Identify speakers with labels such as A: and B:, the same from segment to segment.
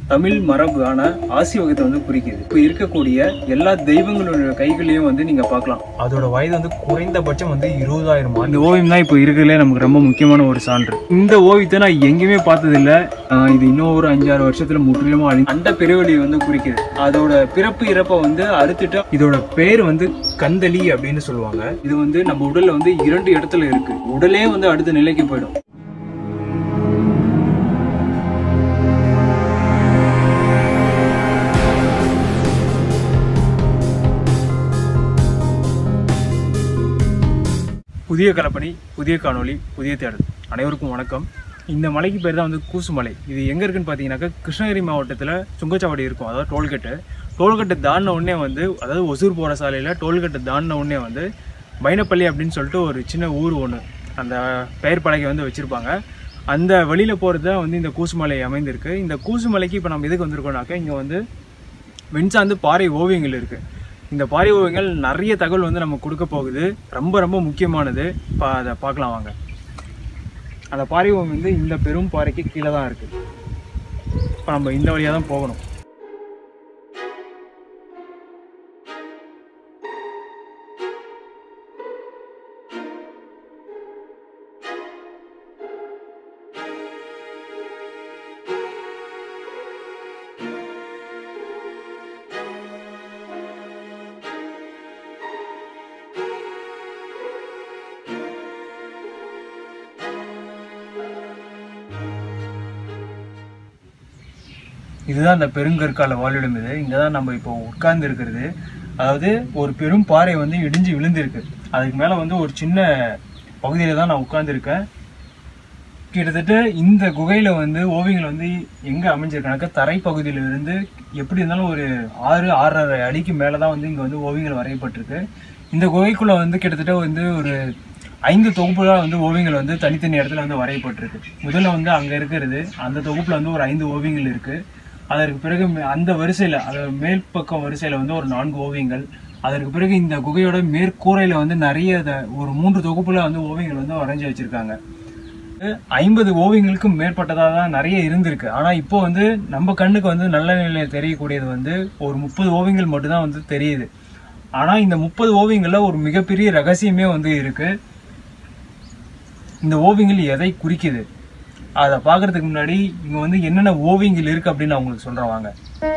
A: தமிழ் மரபான ஆசிவகத்தை வந்து குறிக்குது இப்போ இருக்கக்கூடிய எல்லா தெய்வங்களோட கைகளையும் வந்து நீங்க பார்க்கலாம் அதோட வயது வந்து குறைந்தபட்சம் வந்து இருபதாயிரம் இந்த ஓவியம் தான் இப்போ இருக்கிறதுலே நமக்கு ரொம்ப முக்கியமான ஒரு சான்று இந்த ஓவியத்தை நான் எங்கேயுமே பார்த்ததில்ல ஆஹ் இது இன்னும் ஒரு அஞ்சாறு வருஷத்துல முற்றிலுமா அழி அண்ட பெருவெளியை வந்து குறிக்குது அதோட பிறப்பு இறப்பை வந்து அறுத்துட்டா இதோட பேர் வந்து கந்தளி அப்படின்னு சொல்லுவாங்க இது வந்து நம்ம உடல்ல வந்து இரண்டு இடத்துல இருக்கு உடலே வந்து அடுத்த நிலைக்கு போயிடும் புதிய கலப்பணி புதிய காணொளி புதிய தேடல் அனைவருக்கும் வணக்கம் இந்த மலைக்கு பேர் தான் வந்து கூசுமலை இது எங்கே இருக்குன்னு பார்த்தீங்கன்னாக்கா கிருஷ்ணகிரி மாவட்டத்தில் சுங்கச்சாவடி இருக்கும் அதாவது டோல்கேட்டு டோல்கேட்டு தாண்டின உடனே வந்து அதாவது ஒசூர் போகிற சாலையில் டோல்கேட்டு தாண்டின உடனே வந்து பைனப்பள்ளி அப்படின்னு சொல்லிட்டு ஒரு சின்ன ஊர் ஒன்று அந்த பெயர் பலகை வந்து வச்சுருப்பாங்க அந்த வழியில் போகிறது தான் வந்து இந்த கூசுமலை அமைந்திருக்கு இந்த கூசுமலைக்கு இப்போ நம்ம எதுக்கு வந்திருக்கோம்னாக்கா இங்கே வந்து வெண்சாந்து பாறை ஓவியங்கள் இருக்குது இந்த பாறை ஓவியங்கள் நிறைய தகவல் வந்து நம்ம கொடுக்க போகுது ரொம்ப ரொம்ப முக்கியமானது இப்போ அதை பார்க்கலாம் வாங்க அந்த பாறை ஓவியம் வந்து இந்த பெரும் பாறைக்கு கீழே தான் இருக்குது இப்போ நம்ம இந்த வழியாக தான் போகணும் இதுதான் அந்த பெருங்கற்கால வாழிடம் இது இங்கே தான் நம்ம இப்போ உட்கார்ந்து இருக்கிறது அதாவது ஒரு பெரும் பாறை வந்து இடிஞ்சு விழுந்திருக்கு அதுக்கு மேலே வந்து ஒரு சின்ன பகுதியில் தான் நான் உட்கார்ந்துருக்கேன் கிட்டத்தட்ட இந்த குகையில் வந்து ஓவியங்கள் வந்து எங்கே அமைஞ்சிருக்கானாக்கா தரைப்பகுதியில இருந்து எப்படி இருந்தாலும் ஒரு ஆறு ஆறரை அடிக்கு மேலே தான் வந்து இங்கே வந்து ஓவியங்கள் வரையப்பட்டிருக்கு இந்த குகைக்குள்ளே வந்து கிட்டத்தட்ட வந்து ஒரு ஐந்து தொகுப்புகளாக வந்து ஓவியங்கள் வந்து தனித்தனி இடத்துல வந்து வரையப்பட்டிருக்கு முதல்ல வந்து அங்கே இருக்கிறது அந்த தொகுப்பில் வந்து ஒரு ஐந்து ஓவியங்கள் இருக்குது அதற்கு பிறகு மே- அந்த வரிசையில் அதாவது மேல் பக்கம் வரிசையில் வந்து ஒரு நான்கு ஓவியங்கள் அதற்கு பிறகு இந்த குகையோட மேற்கூரையில் வந்து நிறைய த- ஒரு மூன்று தொகுப்புல வந்து ஓவியங்கள் வந்து வரைஞ்சி வச்சிருக்காங்க ஐம்பது ஓவியங்களுக்கு மேற்பட்டதாக தான் நிறைய இருந்திருக்கு ஆனால் இப்போ வந்து நம்ம கண்ணுக்கு வந்து நல்ல நிலையில் தெரியக்கூடியது வந்து ஒரு முப்பது ஓவியங்கள் மட்டும்தான் வந்து தெரியுது ஆனால் இந்த முப்பது ஓவியங்களில் ஒரு மிகப்பெரிய ரகசியமே வந்து இருக்கு இந்த ஓவியங்கள் எதை குறிக்குது அதை பார்க்கறதுக்கு முன்னாடி இங்கே வந்து என்னென்ன ஓவியங்கள் இருக்கு அப்படின்னு நான் உங்களுக்கு சொல்கிறேன் வாங்க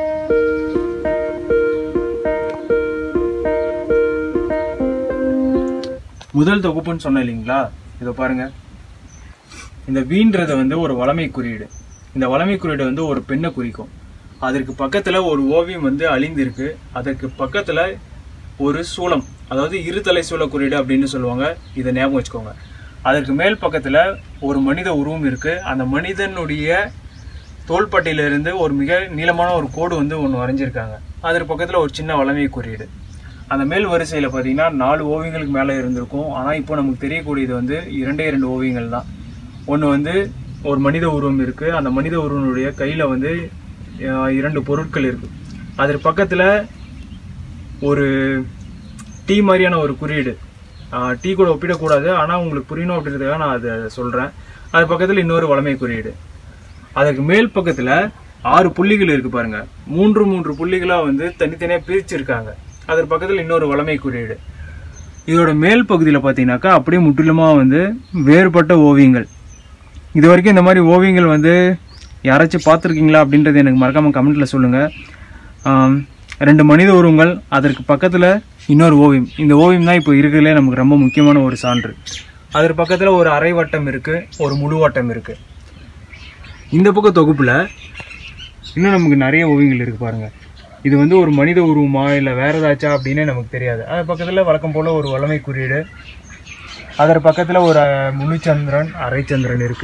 A: முதல் தொகுப்புன்னு சொன்னேன் இல்லைங்களா இதை பாருங்க இந்த வீன்றது வந்து ஒரு வளமை குறியீடு இந்த வளமை குறியீடு வந்து ஒரு பெண்ணை குறிக்கும் அதற்கு பக்கத்துல ஒரு ஓவியம் வந்து அழிந்திருக்கு அதற்கு பக்கத்துல ஒரு சூலம் அதாவது இருதலை சூல குறியீடு அப்படின்னு சொல்லுவாங்க இதை ஞாபகம் வச்சுக்கோங்க அதற்கு மேல் பக்கத்துல ஒரு மனித உருவம் இருக்கு அந்த மனிதனுடைய தோள்பட்டையில இருந்து ஒரு மிக நீளமான ஒரு கோடு வந்து ஒன்று வரைஞ்சிருக்காங்க அதற்கு பக்கத்துல ஒரு சின்ன வளமை குறியீடு அந்த மேல் வரிசையில பார்த்தீங்கன்னா நாலு ஓவியங்களுக்கு மேலே இருந்திருக்கும் ஆனால் இப்போ நமக்கு தெரியக்கூடியது வந்து இரண்டே இரண்டு ஓவியங்கள் தான் ஒன்று வந்து ஒரு மனித உருவம் இருக்கு அந்த மனித உருவனுடைய கையில வந்து அஹ், இரண்டு பொருட்கள் இருக்கு அதற்கு பக்கத்துல ஒரு டீ மாதிரியான ஒரு குறியீடு ஆஹ், டீ கூட ஒப்பிடக்கூடாது ஆனால் உங்களுக்கு புரியணும் அப்படின்றதுக்காக நான் அதை சொல்றேன் அது பக்கத்தில் இன்னொரு வளமை குறியீடு அதுக்கு மேல் பக்கத்துல ஆறு புள்ளிகள் இருக்கு பாருங்க மூன்று மூன்று புள்ளிகளா வந்து தனித்தனியா பிரிச்சிருக்காங்க அதற்கு பக்கத்துல இன்னொரு வளமை குறியீடு இதோட மேல் பகுதியில் பார்த்தீங்கன்னாக்கா அப்படியே முற்றிலுமாக வந்து வேறுபட்ட ஓவியங்கள் இது வரைக்கும் இந்த மாதிரி ஓவியங்கள் வந்து யாராச்சும் பார்த்துருக்கீங்களா அப்படின்றது எனக்கு மறக்காம கமெண்ட்ல சொல்லுங்க ஆம், ரெண்டு மனித உருவங்கள் அதற்கு பக்கத்தில் இன்னொரு ஓவியம் இந்த ஓவியம் தான் இப்போ இருக்கிறதுலே நமக்கு ரொம்ப முக்கியமான ஒரு சான்று அதற்கு பக்கத்தில் ஒரு அரை வட்டம் இருக்கு ஒரு முழு வட்டம் இருக்கு இந்த பக்கம் தொகுப்புல இன்னும் நமக்கு நிறைய ஓவியங்கள் இருக்கு பாருங்க இது வந்து ஒரு மனித உருவமா இல்லை வேற ஏதாச்சா அப்படின்னே நமக்கு தெரியாது அது பக்கத்தில் வழக்கம் போல ஒரு வளமை குறியீடு அதற்கு பக்கத்தில் ஒரு அஹ், முழு சந்திரன் அரை சந்திரன் இருக்கு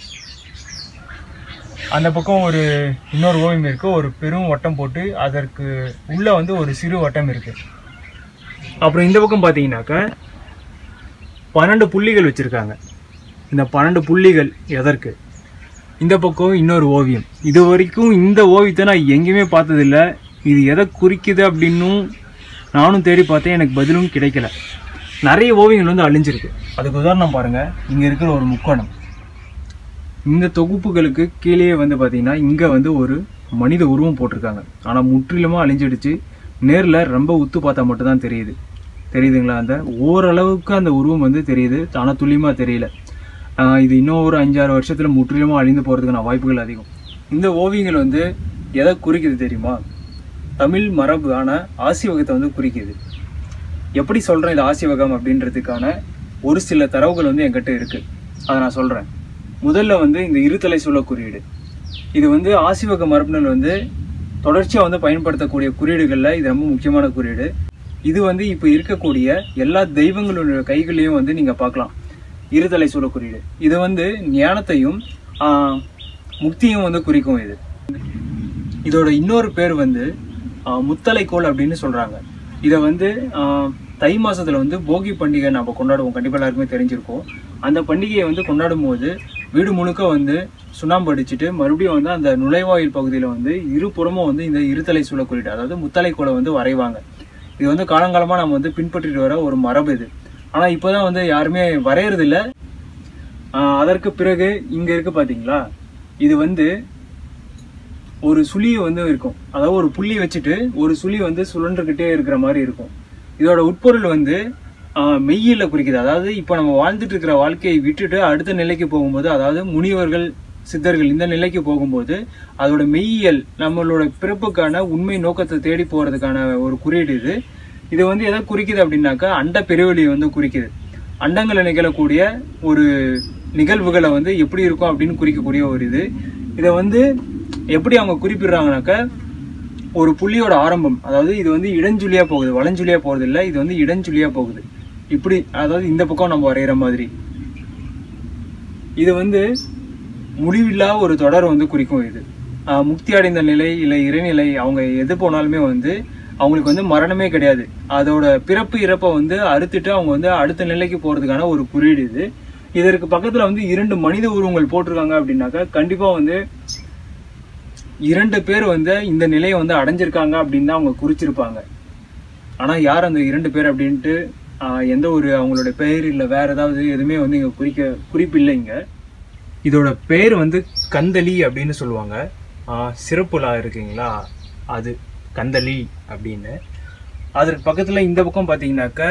A: அந்த பக்கம் ஒரு இன்னொரு ஓவியம் இருக்கு ஒரு பெரும் வட்டம் போட்டு அதற்கு உள்ள வந்து ஒரு சிறு வட்டம் இருக்கு அப்புறம் இந்த பக்கம் பார்த்தீங்கன்னாக்கா பன்னெண்டு புள்ளிகள் வச்சிருக்காங்க இந்த பன்னெண்டு புள்ளிகள் எதற்கு இந்த பக்கம் இன்னொரு ஓவியம் இது வரைக்கும் இந்த ஓவியத்தை நான் எங்கேயுமே பார்த்ததில்ல இது எதை குறிக்குது அப்படின்னும் நானும் தேடி பார்த்தேன் எனக்கு பதிலும் கிடைக்கல நிறைய ஓவியங்கள் வந்து அழிஞ்சிருக்கு அதுக்கு உதாரணம் பாருங்க இங்க இருக்கிற ஒரு முக்கோணம் இந்த தொகுப்புகளுக்கு கீழே வந்து பார்த்தீங்கன்னா இங்கே வந்து ஒரு மனித உருவம் போட்டிருக்காங்க ஆனால் முற்றிலுமாக அழிஞ்சிடுச்சு நேரில் ரொம்ப உத்து பார்த்தா மட்டும்தான் தெரியுது தெரியுதுங்களா அந்த ஓரளவுக்கு அந்த உருவம் வந்து தெரியுது ஆனால் துல்லியமாக தெரியல ஆஹ் இது இன்னும் ஒரு அஞ்சாறு வருஷத்தில் முற்றிலுமாக அழிந்து போகிறதுக்கான வாய்ப்புகள் அதிகம் இந்த ஓவியங்கள் வந்து எதை குறிக்குது தெரியுமா தமிழ் மரபான ஆசிவகத்தை வந்து குறிக்குது எப்படி சொல்கிறேன் இது ஆசிவகம் அப்படின்றதுக்கான ஒரு சில தரவுகள் வந்து என்கிட்ட இருக்குது அதை நான் சொல்கிறேன் முதல்ல வந்து இந்த இருதலை சூழ குறியீடு இது வந்து ஆசிவக மரபினர் வந்து தொடர்ச்சியாக வந்து பயன்படுத்தக்கூடிய குறியீடுகளில் இது ரொம்ப முக்கியமான குறியீடு இது வந்து இப்போ இருக்கக்கூடிய எல்லா தெய்வங்களோட கைகளையும் வந்து நீங்கள் பார்க்கலாம் இருதலை சூழ குறியீடு இது வந்து ஞானத்தையும் ஆஹ், முக்தியும் வந்து குறிக்கும் இது இதோட இன்னொரு பேர் வந்து ஆஹ், முத்தலைக்கோல் அப்படின்னு சொல்றாங்க இதை வந்து ஆஹ், தை மாசத்துல வந்து போகி பண்டிகை நம்ம கொண்டாடுவோம் கண்டிப்பா எல்லாருக்குமே தெரிஞ்சிருக்கும் அந்த பண்டிகையை வந்து கொண்டாடும் போது வீடு முழுக்க வந்து சுண்ணாம்பு அடிச்சுட்டு மறுபடியும் வந்து அந்த நுழைவாயில் பகுதியில வந்து இருபுறமும் வந்து இந்த இருத்தலை சூழ குறியீடு அதாவது முத்தலைக்கோலை வந்து வரைவாங்க இது வந்து காலங்காலமா நம்ம வந்து பின்பற்றிட்டு வர ஒரு மரபு இது ஆனா இப்போதான் வந்து யாருமே வரையறது இல்ல ஆஹ், அதற்கு பிறகு இங்க இருக்கு பாத்தீங்களா இது வந்து ஒரு சுழி வந்து இருக்கும் அதாவது ஒரு புள்ளி வச்சுட்டு ஒரு சுழி வந்து சுழன்றுகிட்டே இருக்கிற மாதிரி இருக்கும் இதோட உட்பொருள் வந்து ஆஹ், மெய்யியலை குறிக்குது அதாவது இப்போ நம்ம வாழ்ந்துட்டு இருக்கிற வாழ்க்கையை விட்டுட்டு அடுத்த நிலைக்கு போகும்போது அதாவது முனிவர்கள் சித்தர்கள் இந்த நிலைக்கு போகும்போது அதோட மெய்யியல் நம்மளோட பிறப்புக்கான உண்மை நோக்கத்தை தேடி போறதுக்கான ஒரு குறியீடு இது இது வந்து எதை குறிக்குது அப்படின்னாக்கா அண்ட பெருவெளியை வந்து குறிக்குது அண்டங்களை நிகழக்கூடிய ஒரு நிகழ்வுகளை வந்து எப்படி இருக்கும் அப்படின்னு குறிக்கக்கூடிய ஒரு இது இதை வந்து எப்படி அவங்க குறிப்பிடுறாங்கனாக்கா ஒரு புள்ளியோட ஆரம்பம் அதாவது இது வந்து இடஞ்சுழியா போகுது வலஞ்சுழியா போறது இல்ல இது வந்து இடஞ்சுழியா போகுது இப்படி அதாவது இந்த பக்கம் நம்ம வரைகிற மாதிரி இது வந்து முடிவில்லா ஒரு தொடர் வந்து குறிக்கும் இது ஆஹ் முக்தி அடைந்த நிலை இல்லை இறைநிலை அவங்க எது போனாலுமே வந்து அவங்களுக்கு வந்து மரணமே கிடையாது அதோட பிறப்பு இறப்பை வந்து அறுத்துட்டு அவங்க வந்து அடுத்த நிலைக்கு போறதுக்கான ஒரு குறியீடு இது இதற்கு பக்கத்துல வந்து இரண்டு மனித உருவங்கள் போட்டிருக்காங்க அப்படின்னாக்கா கண்டிப்பா வந்து இரண்டு பேர் வந்து இந்த நிலையை வந்து அடைஞ்சிருக்காங்க அப்படின்னு தான் அவங்க குறிச்சிருப்பாங்க ஆனா யார் அந்த இரண்டு பேர் அப்படின்ட்டு ஆஹ், எந்த ஒரு அவங்களோட பெயர் இல்லை வேற ஏதாவது எதுவுமே வந்து இங்க குறிக்க குறிப்பு இல்லை இங்க இதோட பேர் வந்து கந்தளி அப்படின்னு சொல்லுவாங்க ஆஹ், சிறப்புலா இருக்குங்களா அது கந்தளி அப்படின்னு அதற்கு பக்கத்துல இந்த பக்கம் பாத்தீங்கன்னாக்க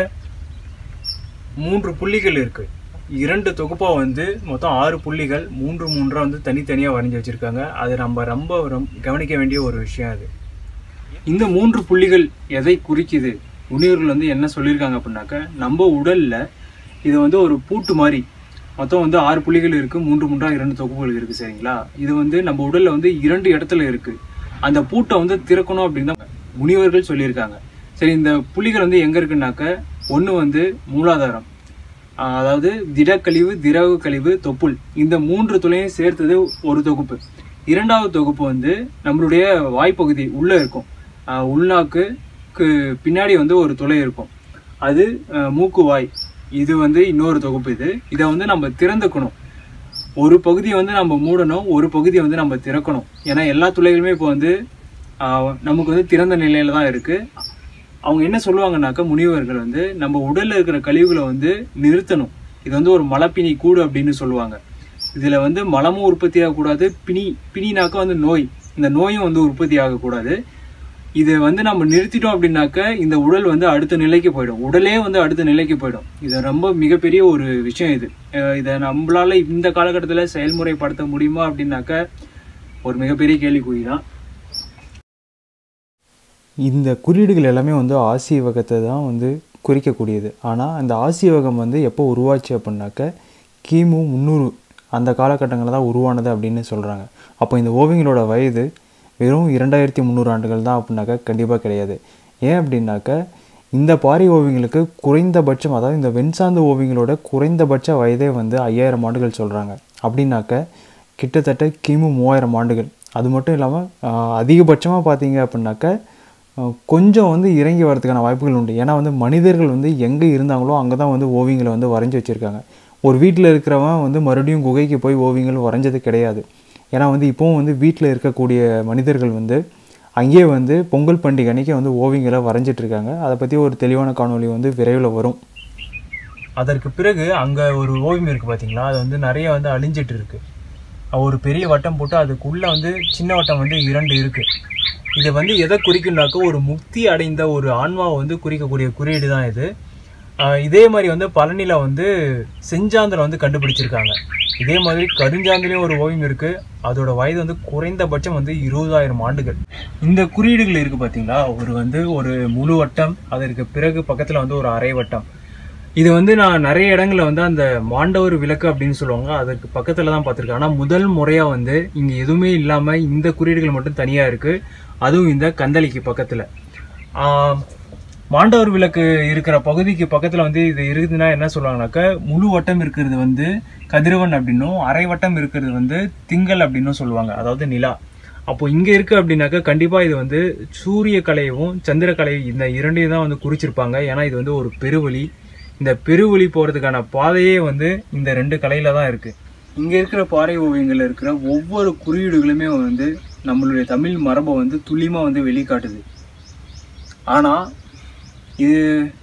A: மூன்று புள்ளிகள் இருக்கு இரண்டு தொகுப்பா வந்து மொத்தம் ஆறு புள்ளிகள் மூன்று மூன்றா வந்து தனித்தனியா வரைஞ்சி வச்சிருக்காங்க அது நம்ம ரொம்ப ரொம்ப கவனிக்க வேண்டிய ஒரு விஷயம் அது இந்த மூன்று புள்ளிகள் எதை குறிக்குது முனிவர்கள் வந்து என்ன சொல்லியிருக்காங்க அப்படின்னாக்க நம்ம உடல்ல இது வந்து ஒரு பூட்டு மாதிரி மொத்தம் வந்து ஆறு புள்ளிகள் இருக்கு மூன்று மூன்றா இரண்டு தொகுப்புகள் இருக்கு சரிங்களா இது வந்து நம்ம உடல்ல வந்து இரண்டு இடத்துல இருக்கு அந்த பூட்டை வந்து திறக்கணும் அப்படின்னு தான் முனிவர்கள் சொல்லியிருக்காங்க சரி இந்த புள்ளிகள் வந்து எங்க இருக்குன்னாக்க ஒன்று வந்து மூலாதாரம் ஆஹ் அதாவது திடக்கழிவு திரவ கழிவு தொப்புள் இந்த மூன்று துளையும் சேர்த்தது ஒரு தொகுப்பு இரண்டாவது தொகுப்பு வந்து நம்மளுடைய வாய்ப்பகுதி உள்ள இருக்கும் ஆஹ் உள்நாக்குக்கு பின்னாடி வந்து ஒரு துளை இருக்கும் அது ஆஹ் மூக்கு வாய் இது வந்து இன்னொரு தொகுப்பு இது இதை வந்து நம்ம திறந்துக்கணும் ஒரு பகுதியை வந்து நம்ம மூடணும் ஒரு பகுதியை வந்து நம்ம திறக்கணும் ஏன்னா எல்லா துளைகளுமே இப்போ வந்து ஆஹ் நமக்கு வந்து திறந்த நிலையில தான் இருக்கு அவங்க என்ன சொல்லுவாங்கன்னாக்கா முனிவர்கள் வந்து நம்ம உடல்ல இருக்கிற கழிவுகளை வந்து நிறுத்தணும் இது வந்து ஒரு மலப்பினி கூடு அப்படின்னு சொல்லுவாங்க இதுல வந்து மலமும் உற்பத்தி ஆகக்கூடாது பிணி பிணினாக்கா வந்து நோய் இந்த நோயும் வந்து உற்பத்தி ஆகக்கூடாது இதை வந்து நம்ம நிறுத்திட்டோம் அப்படின்னாக்க இந்த உடல் வந்து அடுத்த நிலைக்கு போயிடும் உடலே வந்து அடுத்த நிலைக்கு போயிடும் இது ரொம்ப மிகப்பெரிய ஒரு விஷயம் இது அஹ் இதை நம்மளால இந்த காலகட்டத்தில் செயல்முறைப்படுத்த முடியுமா அப்படின்னாக்க ஒரு மிகப்பெரிய கேள்விக்குறி தான்
B: இந்த குறியீடுகள் எல்லாமே வந்து ஆசியவகத்தை தான் வந்து குறிக்கக்கூடியது ஆனால் இந்த ஆசியவகம் வந்து எப்போ உருவாச்சு அப்படின்னாக்க கிமு முந்நூறு அந்த காலகட்டங்களில் தான் உருவானது அப்படின்னு சொல்கிறாங்க அப்போ இந்த ஓவியங்களோட வயது வெறும் இரண்டாயிரத்தி முந்நூறு ஆண்டுகள் தான் அப்படின்னாக்கா கண்டிப்பாக கிடையாது ஏன் அப்படின்னாக்க இந்த பாரி ஓவியங்களுக்கு குறைந்தபட்சம் அதாவது இந்த வெண்சார்ந்த ஓவியங்களோட குறைந்தபட்ச வயதே வந்து ஐயாயிரம் ஆண்டுகள் சொல்கிறாங்க அப்படின்னாக்க கிட்டத்தட்ட கிமு மூவாயிரம் ஆண்டுகள் அது மட்டும் இல்லாமல் அதிகபட்சமாக பார்த்தீங்க அப்படின்னாக்க அஹ், கொஞ்சம் வந்து இறங்கி வரதுக்கான வாய்ப்புகள் உண்டு ஏன்னா வந்து மனிதர்கள் வந்து எங்கே இருந்தாங்களோ அங்கே தான் வந்து ஓவியங்களை வந்து வரைஞ்சி வச்சுருக்காங்க ஒரு வீட்டில் இருக்கிறவன் வந்து மறுபடியும் குகைக்கு போய் ஓவியங்கள் வரைஞ்சது கிடையாது ஏன்னா வந்து இப்போவும் வந்து வீட்டில் இருக்கக்கூடிய மனிதர்கள் வந்து அங்கேயே வந்து பொங்கல் பண்டிகை அன்னைக்கு வந்து ஓவியங்களை வரைஞ்சிட்டு இருக்காங்க அதை பற்றி ஒரு தெளிவான காணொளி வந்து விரைவில் வரும்
A: அதற்கு பிறகு அங்கே ஒரு ஓவியம் இருக்குது பார்த்தீங்களா அது வந்து நிறைய வந்து அழிஞ்சிட்டு இருக்கு ஒரு பெரிய வட்டம் போட்டு அதுக்குள்ள வந்து சின்ன வட்டம் வந்து இரண்டு இருக்கு இது வந்து எதை குறிக்கும்னாக்க ஒரு முக்தி அடைந்த ஒரு ஆன்மாவை வந்து குறிக்கக்கூடிய குறியீடு தான் இது ஆஹ் இதே மாதிரி வந்து பழனியில வந்து செஞ்சாந்திரம் வந்து கண்டுபிடிச்சிருக்காங்க இதே மாதிரி கருஞ்சாந்திலையும் ஒரு ஓவியம் இருக்கு அதோட வயது வந்து குறைந்தபட்சம் வந்து இருபதாயிரம் ஆண்டுகள் இந்த குறியீடுகள் இருக்கு பாத்தீங்களா ஒரு வந்து ஒரு முழு வட்டம் அதற்கு பிறகு பக்கத்துல வந்து ஒரு அரை வட்டம் இது வந்து நான் நிறைய இடங்கள்ல வந்து அந்த மாண்டவர் விளக்கு அப்படின்னு சொல்லுவாங்க அதற்கு பக்கத்துல தான் பார்த்திருக்கேன் ஆனா முதல் முறையா வந்து இங்க எதுவுமே இல்லாம இந்த குறியீடுகள் மட்டும் தனியா இருக்கு அதுவும் இந்த கந்தளிக்கு பக்கத்துல ஆஹ் மாண்டவர் விளக்கு இருக்கிற பகுதிக்கு பக்கத்துல வந்து இது இருக்குதுன்னா என்ன சொல்லுவாங்கனாக்க முழு வட்டம் இருக்கிறது வந்து கதிரவன் அப்படின்னும் அரை வட்டம் இருக்கிறது வந்து திங்கள் அப்படின்னும் சொல்லுவாங்க அதாவது நிலா அப்போ இங்க இருக்கு அப்படின்னாக்கா கண்டிப்பா இது வந்து சூரிய கலையவும் சந்திர கலை இந்த இரண்டையும் தான் வந்து குறிச்சிருப்பாங்க ஏன்னா இது வந்து ஒரு பெருவழி இந்த பெருவழி போறதுக்கான பாதையே வந்து இந்த ரெண்டு கலையில தான் இருக்கு இங்க இருக்கிற பாறை ஓவியங்கள்ல இருக்கிற ஒவ்வொரு குறியீடுகளுமே வந்து நம்மளுடைய தமிழ் மரபை வந்து துல்லியமா வந்து வெளிக்காட்டுது ஆனா இது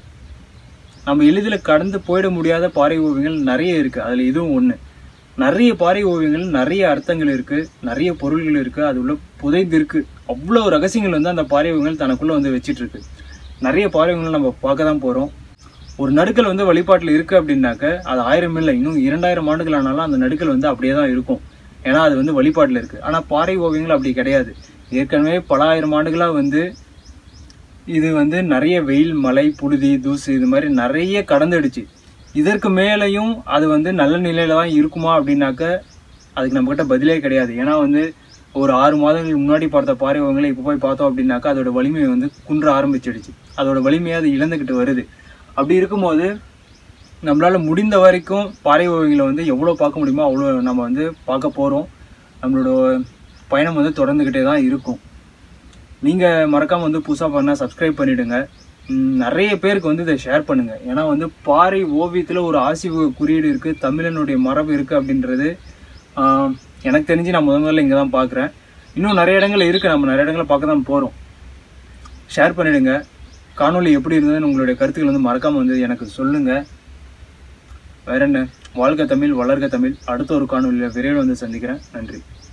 A: நம்ம எளிதில் கடந்து போயிட முடியாத பாறை ஓவியங்கள் நிறைய இருக்கு அதுல இதுவும் ஒண்ணு நிறைய பாறை ஓவியங்கள் நிறைய அர்த்தங்கள் இருக்கு நிறைய பொருள்கள் இருக்கு அது உள்ள புதைந்து இருக்கு அவ்வளவு ரகசியங்கள் வந்து அந்த பாறை ஓவியங்கள் தனக்குள்ள வந்து வச்சிட்டு இருக்கு நிறைய பாறை ஓவியங்கள் நம்ம பார்க்க தான் போறோம் ஒரு நடுக்கல் வந்து வழிபாட்டில் இருக்கு அப்படின்னாக்க அது ஆயிரம் இல்லை இன்னும் இரண்டாயிரம் ஆண்டுகள் ஆனாலும் அந்த நடுக்கல் வந்து அப்படியே தான் இருக்கும் ஏன்னா அது வந்து வழிபாட்டில் இருக்கு ஆனா பாறை ஓவியங்கள் அப்படி கிடையாது ஏற்கனவே பல ஆயிரம் ஆண்டுகளா வந்து இது வந்து நிறைய வெயில் மழை புழுதி தூசு இது மாதிரி நிறைய கடந்துடுச்சு இதற்கு மேலேயும் அது வந்து நல்ல நிலையில தான் இருக்குமா அப்படின்னாக்க அதுக்கு நம்ம கிட்ட பதிலே கிடையாது ஏன்னா வந்து ஒரு ஆறு மாதங்களுக்கு முன்னாடி பார்த்த பாறை ஓவியங்களை இப்போ போய் பார்த்தோம் அப்படின்னாக்கா அதோட வலிமை வந்து குன்ற ஆரம்பிச்சிடுச்சு அதோட வலிமையை அது இழந்துக்கிட்டு வருது அப்படி இருக்கும்போது நம்மளால முடிந்த வரைக்கும் பாறை ஓவியங்களை வந்து எவ்வளோ பார்க்க முடியுமோ அவ்வளோ நம்ம வந்து பார்க்க போகிறோம் நம்மளோட பயணம் வந்து தொடர்ந்துக்கிட்டே தான் இருக்கும் நீங்கள் மறக்காமல் வந்து புதுசாக பண்ணால் சப்ஸ்கிரைப் பண்ணிவிடுங்க நிறைய பேருக்கு வந்து இதை ஷேர் பண்ணுங்க ஏன்னா வந்து பாறை ஓவியத்தில் ஒரு ஆசிவ குறியீடு இருக்குது தமிழனுடைய மரபு இருக்குது அப்படின்றது ஆஹ், எனக்கு தெரிஞ்சு நான் முதல் முதல்ல இங்கே தான் பார்க்குறேன் இன்னும் நிறைய இடங்கள் இருக்குது நம்ம நிறைய இடங்களை பார்க்க தான் போகிறோம் ஷேர் பண்ணிடுங்க காணொளி எப்படி இருந்ததுன்னு உங்களுடைய கருத்துக்கள் வந்து மறக்காமல் வந்து எனக்கு சொல்லுங்கள் வேற என்ன வாழ்க தமிழ் வளர்க தமிழ் அடுத்த ஒரு காணொலியில் விரைவில் வந்து சந்திக்கிறேன் நன்றி